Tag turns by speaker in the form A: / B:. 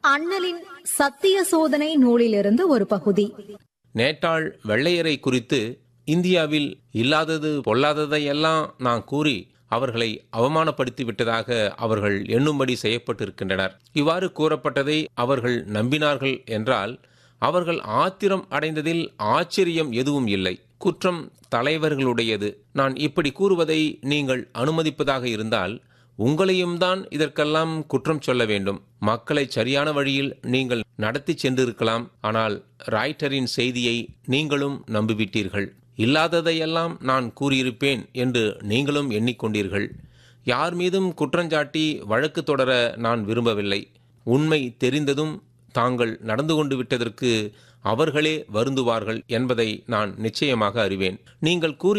A: அண்ணலின் சத்திய சோதனை நூலிலிருந்து ஒரு பகுதி
B: நேட்டாள் வெள்ளையரை குறித்து இந்தியாவில் இல்லாதது பொல்லாததையெல்லாம் நான் கூறி அவர்களை அவமானப்படுத்தி விட்டதாக அவர்கள் எண்ணும்படி செய்யப்பட்டிருக்கின்றனர் இவ்வாறு கூறப்பட்டதை அவர்கள் நம்பினார்கள் என்றால் அவர்கள் ஆத்திரம் அடைந்ததில் ஆச்சரியம் எதுவும் இல்லை குற்றம் தலைவர்களுடையது நான் இப்படி கூறுவதை நீங்கள் அனுமதிப்பதாக இருந்தால் உங்களையும் தான் இதற்கெல்லாம் குற்றம் சொல்ல வேண்டும் மக்களை சரியான வழியில் நீங்கள் நடத்தி சென்றிருக்கலாம் ஆனால் ராய்ட்டரின் செய்தியை நீங்களும் நம்பிவிட்டீர்கள் இல்லாததையெல்லாம் நான் கூறியிருப்பேன் என்று நீங்களும் எண்ணிக்கொண்டீர்கள் யார் மீதும் குற்றஞ்சாட்டி வழக்கு தொடர நான் விரும்பவில்லை உண்மை தெரிந்ததும் தாங்கள் நடந்து கொண்டு விட்டதற்கு அவர்களே வருந்துவார்கள் என்பதை நான் நிச்சயமாக அறிவேன் நீங்கள் கூறிய